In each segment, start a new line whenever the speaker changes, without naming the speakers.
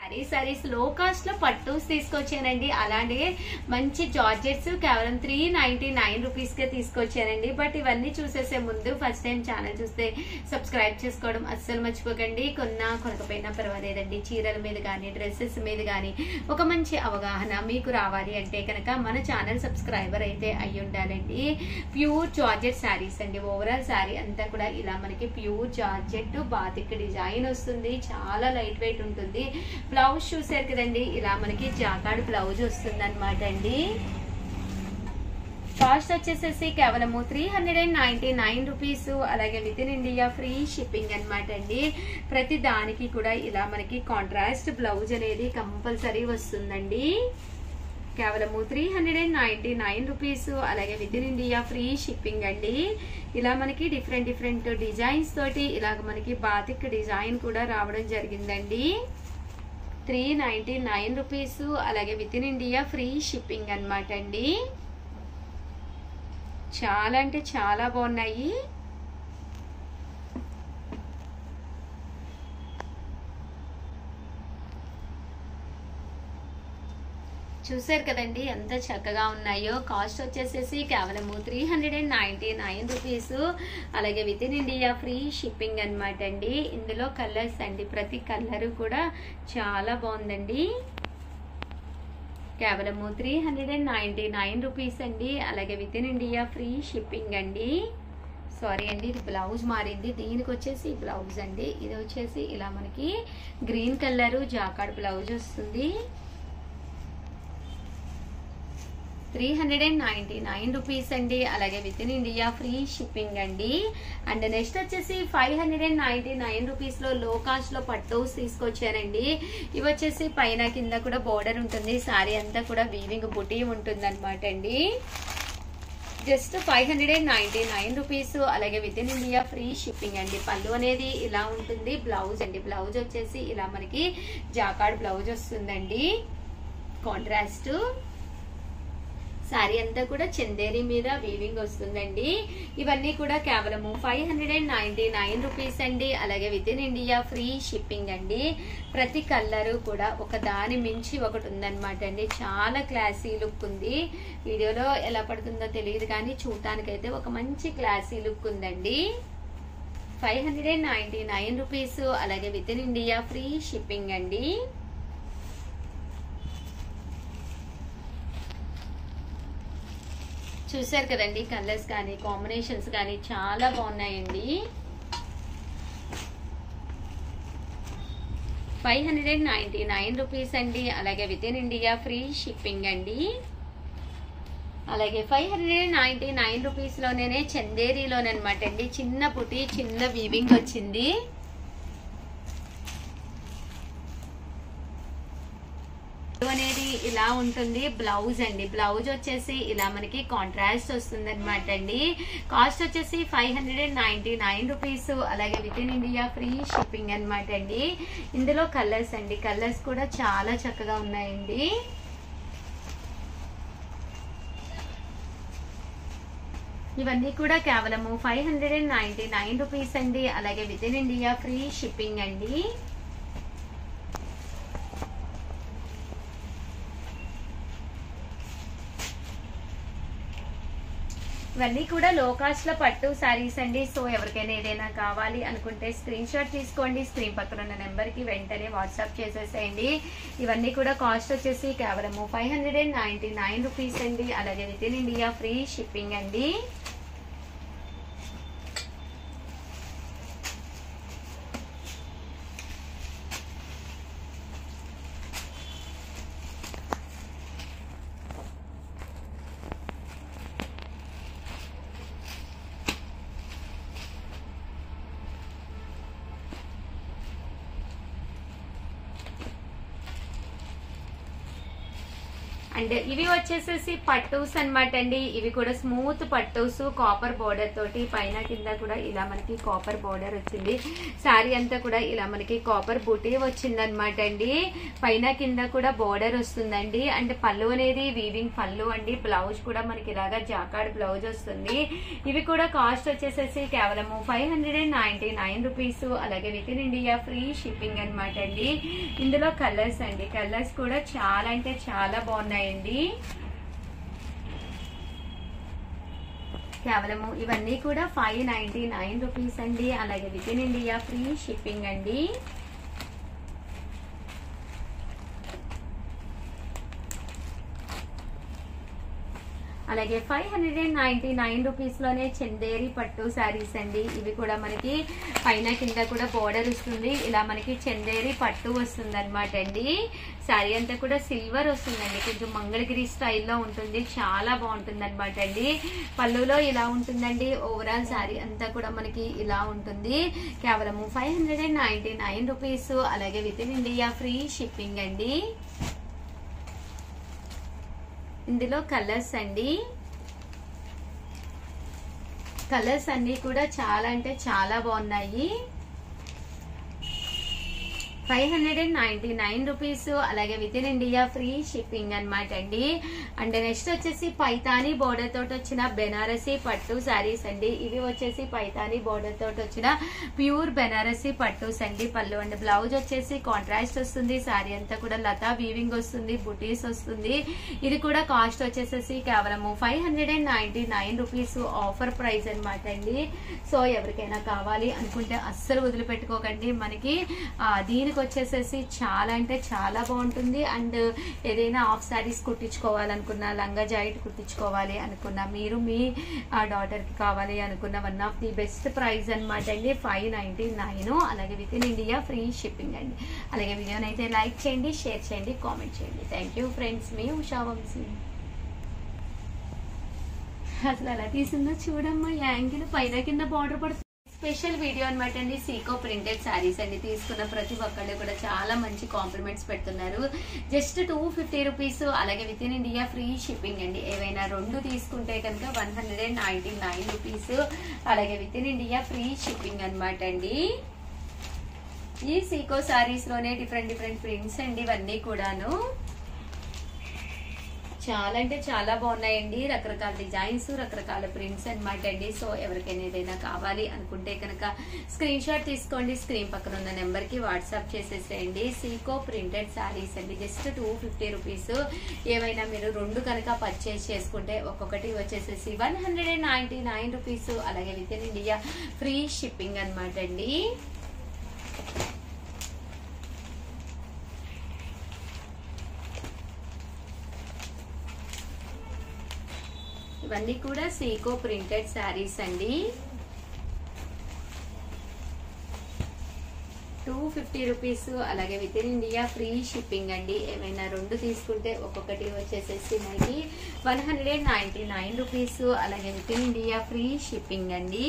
sorry saris లో cost లో పట్టూస్ తీసుకొచ్చానండి అలాగే మంచి జార్జెట్స్ కేవలం త్రీ నైన్టీ నైన్ రూపీస్ కే తీసుకొచ్చానండి బట్ ఇవన్నీ చూసేసే ముందు ఫస్ట్ టైం ఛానల్ చూస్తే సబ్స్క్రైబ్ చేసుకోవడం అస్సలు మర్చిపోకండి కొన్నా కొనకపోయినా పర్వాలేదండి చీరల మీద కానీ డ్రెస్సెస్ మీద కానీ ఒక మంచి అవగాహన మీకు రావాలి అంటే కనుక మన ఛానల్ సబ్స్క్రైబర్ అయితే అయి ఉండాలండి ప్యూర్ జార్జెట్ శారీస్ అండి ఓవరాల్ శారీ అంతా కూడా ఇలా మనకి ప్యూర్ జార్జెట్ బాతిక్ డిజైన్ వస్తుంది చాలా లైట్ వెయిట్ ఉంటుంది బ్లౌజ్ చూసారు కదండి ఇలా మనకి జాకాడ్ బ్లౌజ్ వస్తుంది అనమాట అండి కాస్ట్ వచ్చేసేసి కేవలము three hundred and ninety nine rupees అలాగే within India free shipping అనమాట అండి ప్రతి దానికి కూడా ఇలా మనకి కాంట్రాస్ట్ బ్లౌజ్ అనేది కంపల్సరీ వస్తుందండి కేవలము three hundred and ninety nine rupees అలాగే within India free shipping అండి ఇలా మనకి డిఫరెంట్ డిఫరెంట్ డిజైన్స్ తోటి ఇలాగ మనకి బాతిక్ డిజైన్ కూడా రావడం జరిగిందండి త్రీ నైంటీ నైన్ రూపీస్ అలాగే within India free shipping అనమాట అండి చాలా అంటే చాలా బాగున్నాయి చూసారు కదండి ఎంత చక్కగా ఉన్నాయో కాస్ట్ వచ్చేసేసి కేవలము three hundred and ninety nine rupees అలాగే within India free shipping అనమాట అండి ఇందులో కలర్స్ అండి ప్రతి కలర్ కూడా చాలా బాగుందండి కేవలము three hundred and ninety nine rupees అండి అలాగే within India free shipping అండి సారీ అండి ఇది బ్లౌజ్ మారింది దీనికి వచ్చేసి బ్లౌజ్ అండి ఇది వచ్చేసి ఇలా మనకి గ్రీన్ కలర్ జాకాడ్ బ్లౌజ్ వస్తుంది three hundred and ninety nine rupees అండి అలాగే within India free shipping అండి అండ్ నెక్స్ట్ వచ్చేసి five hundred and ninety nine rupees లో లో కాస్ట్ లో పట్టోస్ తీసుకొచ్చానండి ఇవి వచ్చేసి పైన కింద కూడా బోర్డర్ ఉంటుంది సారీ అంతా కూడా వీవింగ్ బుటీ ఉంటుంది అనమాట అండి just five hundred and ninety nine rupees అలాగే within India free shipping అండి పళ్ళు అనేది ఇలా ఉంటుంది బ్లౌజ్ అండి బ్లౌజ్ వచ్చేసి ఇలా మనకి జాకాడ్ బ్లౌజ్ వస్తుందండి కాంట్రాస్ట్ శారీ అంతా కూడా చందేరి మీద వీవింగ్ వస్తుందండి ఇవన్నీ కూడా కేవలము five hundred and ninety nine rupees అండి అలాగే within India free shipping అండి ప్రతి కలరు కూడా ఒక దాని మించి ఒకటి ఉందన్నమాట అండి చాలా క్లాసీ లుక్ ఉంది వీడియోలో ఎలా పడుతుందో తెలియదు కానీ చూడటానికైతే ఒక మంచి క్లాసీ లుక్ ఉందండి five hundred and ninety nine rupees అలాగే within India free shipping అండి చూసారు కదండి కలర్స్ కానీ కాంబినేషన్స్ కానీ చాలా బాగున్నాయండి five hundred and ninety nine rupees అండి అలాగే within India free shipping అండి అలాగే five hundred and ninety nine రూపీస్లోనే చందేరీలోనమాట అండి చిన్న పుటి చిన్న వీవింగ్ వచ్చింది అనేది ఇలా ఉంటుంది బ్లౌజ్ అండి బ్లౌజ్ వచ్చేసి ఇలా మనకి కాంట్రాస్ట్ వస్తుంది అనమాట అండి కాస్ట్ వచ్చేసి five hundred and ninety nine rupees అలాగే within India free shipping అనమాట అండి ఇందులో కలర్స్ అండి కలర్స్ కూడా చాలా చక్కగా ఉన్నాయండి ఇవన్నీ కూడా కేవలము five hundred and ninety nine rupees అండి అలాగే within India free shipping అండి ఇవన్నీ కూడా లో కాస్ట్ లో పట్టు శారీస్ అండి సో ఎవరికైనా ఏదైనా కావాలి అనుకుంటే స్క్రీన్ షాట్ తీసుకోండి స్క్రీన్ పక్కన ఉన్న నెంబర్ కి వెంటనే వాట్సాప్ చేసేసేయండి ఇవన్నీ కూడా కాస్ట్ వచ్చేసి కేవలము five hundred and ninety nine rupees అండి అలాగే within India free shipping అండి అండ్ ఇవి వచ్చేసేసి పట్టూస్ అన్నమాట అండి ఇవి కూడా స్మూత్ పట్టూస్ కాపర్ బోర్డర్ తోటి పైన కింద కూడా ఇలా మనకి కాపర్ బోర్డర్ వచ్చింది శారీ అంతా కూడా ఇలా మనకి కాపర్ బూటీ వచ్చిందనమాట అండి పైన కింద కూడా బోర్డర్ వస్తుందండి అండ్ పళ్ళు అనేది వీవింగ్ పళ్ళు అండి బ్లౌజ్ కూడా మనకి ఇలాగా జాకాడ్ బ్లౌజ్ వస్తుంది ఇవి కూడా కాస్ట్ వచ్చేసేసి కేవలము five hundred and ninety nine rupees అలాగే within India free shipping అనమాట అండి ఇందులో కలర్స్ అండి కలర్స్ కూడా చాలా అంటే చాలా బాగున్నాయండి కేవలము ఇవన్నీ కూడా ఫైవ్ నైన్టీ నైన్ రూపీస్ అండి అలాగే within India free shipping అండి అలాగే five hundred and ninety nine rupees లోనే చందేరి పట్టు శారీస్ అండి ఇవి కూడా మనకి పైన కింద కూడా బోర్డర్ వస్తుంది ఇలా మనకి చందేరి పట్టు వస్తుంది అనమాట అండి శారీ అంతా కూడా సిల్వర్ వస్తుందండి కొంచెం మంగళగిరి స్టైల్లో ఉంటుంది చాలా బాగుంటుంది అనమాట అండి పళ్ళులో ఇలా ఉంటుందండి ఓవరాల్ శారీ అంతా కూడా మనకి ఇలా ఉంటుంది కేవలము five hundred and ninety nine rupees అలాగే within India free shipping అండి ఇందులో కలర్స్ అండి కలర్స్ అన్ని కూడా చాలా అంటే చాలా బాగున్నాయి five hundred and ninety nine rupees అలాగే within India free shipping అనమాట అండి అండ్ నెక్స్ట్ వచ్చేసి పైతాని బోర్డర్ తోటి వచ్చిన బెనారసీ పట్టు శారీస్ అండి ఇవి వచ్చేసి పైతాని బోర్డర్ తోటి వచ్చిన ప్యూర్ బెనారసీ పట్టుస్ అండి పళ్ళు అండ్ బ్లౌజ్ వచ్చేసి కాంట్రాస్ట్ వస్తుంది శారీ అంతా కూడా లతా వీవింగ్ వస్తుంది బుటీస్ వస్తుంది ఇది కూడా కాస్ట్ వచ్చేసేసి కేవలము five hundred and ninety nine rupees offer price అనమాట అండి సో ఎవరికైనా కావాలి అనుకుంటే అస్సలు వదిలిపెట్టుకోకండి మనకి ఆ, దీనికి వచ్చేసేసి చాలా అంటే చాలా బాగుంటుంది అండ్ ఏదైనా ఆఫ్ శారీస్ కుట్టించుకోవాలనుకున్నా లంగా జాయిట్ కుట్టించుకోవాలి అనుకున్నా మీరు మీ డాటర్ కి కావాలి అనుకున్న one of the best price అనమాట అండి ఫైవ్ నైన్టీ నైన్ అలాగే within India free shipping అండి అలాగే వీడియోని అయితే లైక్ చేయండి షేర్ చేయండి కామెంట్ చేయండి థ్యాంక్ యూ ఫ్రెండ్స్ మీ ఉషా వంశీ అసలు ఎలా తీసిందో చూడమ్మా యాంగిల్ పైన కింద బార్డర్ పడుతుంది స్పెషల్ వీడియో అనమాట అండి సీకో ప్రింటెడ్ శారీస్ అండి తీసుకున్న ప్రతి ఒక్కళ్ళు కూడా చాలా మంచి కాంప్లిమెంట్స్ పెడుతున్నారు జస్ట్ టూ ఫిఫ్టీ రూపీస్ అలాగే within India free shipping అండి ఏవైనా రెండు తీసుకుంటే కనుక one hundred and ninety nine rupees అలాగే within India free shipping అనమాట అండి ఈ సీకో శారీస్ లోనే డిఫరెంట్ డిఫరెంట్ ప్రింట్స్ అండి ఇవన్నీ కూడాను చాలా అంటే చాలా బాగున్నాయండి రకరకాల డిజైన్స్ రకరకాల ప్రింట్స్ అన్నమాట అండి సో ఎవరికైనా ఏదైనా కావాలి అనుకుంటే కనుక స్క్రీన్ షాట్ తీసుకోండి స్క్రీన్ పక్కన ఉన్న నెంబర్ కి వాట్సాప్ చేసేసేయండి సీకో ప్రింటెడ్ శారీస్ అండి జస్ట్ టూ ఫిఫ్టీ రూపీస్ ఏమైనా మీరు రెండు కనుక పర్చేస్ చేసుకుంటే ఒక్కొక్కటి వచ్చేసేసి one hundred and ninety nine rupees అలాగే within India free shipping అనమాట అండి ఇవన్నీ కూడా సీకో ప్రింటెడ్ శారీస్ అండి టూ ఫిఫ్టీ రూపీస్ అలాగే within India free shipping అండి ఏమైనా రెండు తీసుకుంటే ఒక్కొక్కటి వచ్చేసేసి మనకి one hundred ninety nine rupees అలాగే within India free shipping అండి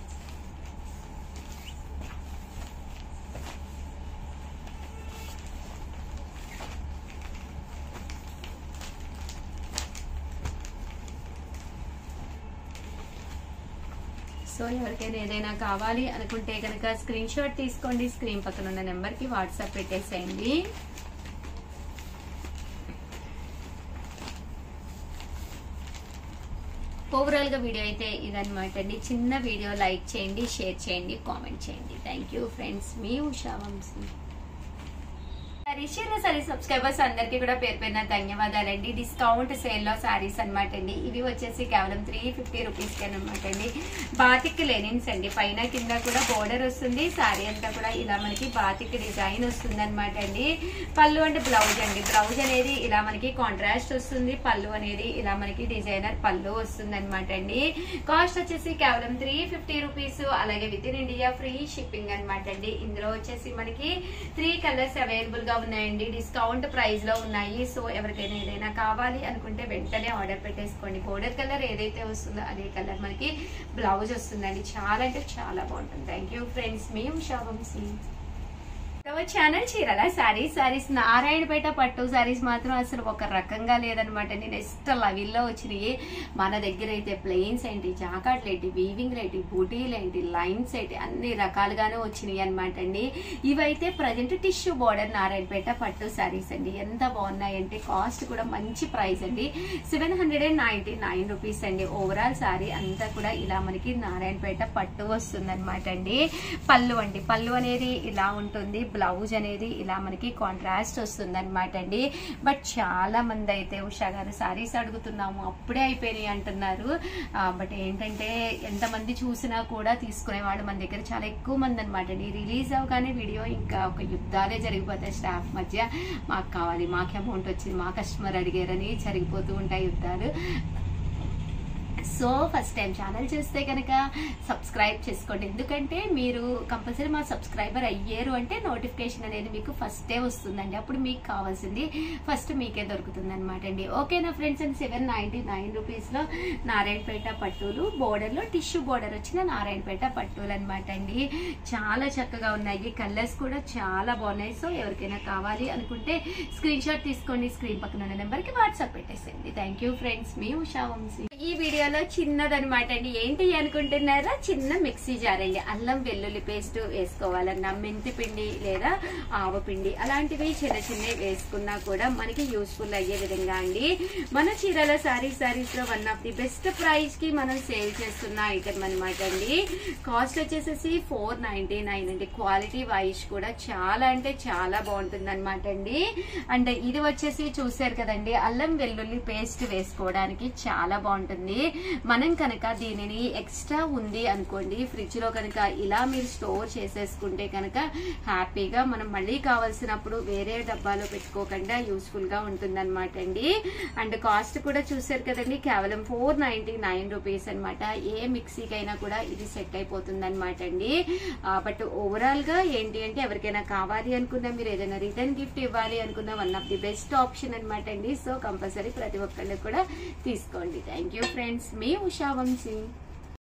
సో ఎవరికైనా ఏదైనా కావాలి అనుకుంటే కనుక స్క్రీన్ షాట్ తీసుకోండి స్క్రీన్ పక్కన ఉన్న నెంబర్ కి వాట్సాప్ పెట్టేసేయండి ఓవరాల్ గా వీడియో అయితే ఇదన్నమాట అండి చిన్న వీడియో లైక్ చేయండి షేర్ చేయండి కామెంట్ చేయండి థ్యాంక్ యూ ఫ్రెండ్స్ మీ ఉషా వంశీ రిషియర్ సారీ సబ్స్క్రైబర్స్ అందరికీ కూడా పేరు పేరున ధన్యవాదాలండి డిస్కౌంట్ సేల్ లో సారీస్ అనమాట అండి ఇవి వచ్చేసి కేవలం త్రీ ఫిఫ్టీ రూపీస్ కి అనమాట అండి బాతిక్ లెనిన్స్ అండి పైన కింద కూడా బోర్డర్ వస్తుంది సారీ అంతా కూడా ఇలా మనకి బాతిక్ డిజైన్ వస్తుంది అనమాట అండి పళ్ళు అంటే బ్లౌజ్ అండి బ్లౌజ్ అనేది ఇలా మనకి కాంట్రాస్ట్ వస్తుంది పళ్ళు అనేది ఇలా మనకి డిజైనర్ పళ్ళు వస్తుంది అనమాట అండి కాస్ట్ వచ్చేసి కేవలం త్రీ ఫిఫ్టీ రూపీస్ అలాగే within India free shipping అనమాట అండి ఇందులో వచ్చేసి మనకి త్రీ కలర్స్ అవైలబుల్ గా ఉన్నాయండి డిస్కౌంట్ ప్రైస్ లో ఉన్నాయి సో ఎవరికైనా ఏదైనా కావాలి అనుకుంటే వెంటనే ఆర్డర్ పెట్టేసుకోండి బోర్డర్ కలర్ ఏదైతే వస్తుందో అదే కలర్ మనకి బ్లౌజ్ వస్తుందండి చాలా అంటే చాలా బాగుంటుంది థ్యాంక్ యూ ఫ్రెండ్స్ మీ ఉషా వంశీ ఛానల్ చీరల సారీస్ సారీస్ నారాయణపేట పట్టు సారీస్ మాత్రం అసలు ఒక రకంగా లేదనమాట నేను నెక్స్ట్ లవిల్లో వచ్చినాయి మన దగ్గర అయితే ప్లెయిన్స్ ఏంటి జాకాట్లు ఏంటి వీవింగ్ ఏంటి బూటీలు ఏంటి లైన్స్ ఏంటి అన్ని రకాలుగానే వచ్చినాయి అనమాట అండి ఇవైతే ప్రజెంట్ టిష్యూ బోర్డర్ నారాయణపేట పట్టు సారీస్ అండి ఎంత బాగున్నాయంటే కాస్ట్ కూడా మంచి ప్రైస్ అండి seven hundred and ninety nine rupees అండి ఓవరాల్ సారీ అంతా కూడా ఇలా మనకి నారాయణపేట పట్టు వస్తుంది అనమాట అండి పళ్ళు అండి పళ్ళు అనేది ఇలా ఉంటుంది బ్లౌజ్ అనేది ఇలా మనకి కాంట్రాస్ట్ వస్తుంది అనమాట అండి బట్ చాలా మంది అయితే ఉషా గారు సారీస్ అడుగుతున్నాము అప్పుడే అయిపోయినాయి అంటున్నారు ఆ, బట్ ఏంటంటే ఎంతమంది చూసినా కూడా తీసుకునే వాళ్ళు మన దగ్గర చాలా ఎక్కువ మంది అనమాట అండి రిలీజ్ అవగానే వీడియో ఇంకా ఒక యుద్ధాలే జరిగిపోతాయి స్టాఫ్ మధ్య మాకు కావాలి మాకు అమౌంట్ వచ్చింది మా కస్టమర్ అడిగారని జరిగిపోతూ ఉంటాయి యుద్ధాలు సో ఫస్ట్ టైం ఛానల్ చూస్తే కనుక సబ్స్క్రైబ్ చేసుకోండి ఎందుకంటే మీరు కంపల్సరీ మా సబ్స్క్రైబర్ అయ్యారు అంటే నోటిఫికేషన్ అనేది మీకు ఫస్టే వస్తుందండి అప్పుడు మీకు కావాల్సింది ఫస్ట్ మీకే దొరుకుతుంది అనమాట అండి ఓకేనా friends and seven ninety nine రూపీస్లో నారాయణపేట పట్టులు బోర్డర్లో టిష్యూ బోర్డర్ వచ్చిన నారాయణపేట పట్టులు అనమాట అండి చాలా చక్కగా ఉన్నాయి కలర్స్ కూడా చాలా బాగున్నాయి సో ఎవరికైనా కావాలి అనుకుంటే స్క్రీన్ షాట్ తీసుకోండి స్క్రీన్ పక్కన ఉన్న నెంబర్కి వాట్సాప్ పెట్టేసేయండి థ్యాంక్ యూ ఫ్రెండ్స్ మీ ఉషా వంశీ ఈ వీడియోలో చిన్నదనమాట అండి ఏంటి అనుకుంటున్నారా చిన్న మిక్సీ జార్ అండి అల్లం వెల్లుల్లి పేస్ట్ వేసుకోవాలన్నా మెంతి పిండి లేదా ఆవ పిండి అలాంటివి చిన్న చిన్నవి వేసుకున్నా కూడా మనకి యూస్ఫుల్ అయ్యే విధంగా అండి మన చీరల సారీ సారీస్ లో one of the best price కి మనం సేల్ చేస్తున్న ఐటమ్ అనమాట అండి కాస్ట్ వచ్చేసేసి ఫోర్ నైన్టీ నైన్ అండి క్వాలిటీ వైజ్ కూడా చాలా అంటే చాలా బాగుంటుంది అనమాట అండి అండ్ ఇది వచ్చేసి చూసారు కదండి అల్లం వెల్లుల్లి పేస్ట్ వేసుకోవడానికి చాలా బాగుంటుంది మనం కనుక దీనిని ఎక్స్ట్రా ఉంది అనుకోండి ఫ్రిడ్జ్ లో కనుక ఇలా మీరు స్టోర్ చేసేసుకుంటే కనుక హ్యాపీగా మనం మళ్ళీ కావాల్సినప్పుడు వేరే డబ్బాలో పెట్టుకోకుండా యూస్ఫుల్ గా ఉంటుంది అనమాట అండి అండ్ కాస్ట్ కూడా చూసారు కదండి కేవలం ఫోర్ నైన్టీ నైన్ రూపీస్ అనమాట ఏ మిక్సీకైనా కూడా ఇది సెట్ అయిపోతుంది అనమాట అండి బట్ ఓవరాల్ గా ఏంటి అంటే ఎవరికైనా కావాలి అనుకున్నా మీరు ఏదైనా రిటర్న్ గిఫ్ట్ ఇవ్వాలి అనుకున్న one of the best option అనమాట అండి సో కంపల్సరీ ప్రతి ఒక్కళ్ళు కూడా తీసుకోండి థ్యాంక్ యూ ఫ్రెండ్స్ మీ ఉషా వంశీ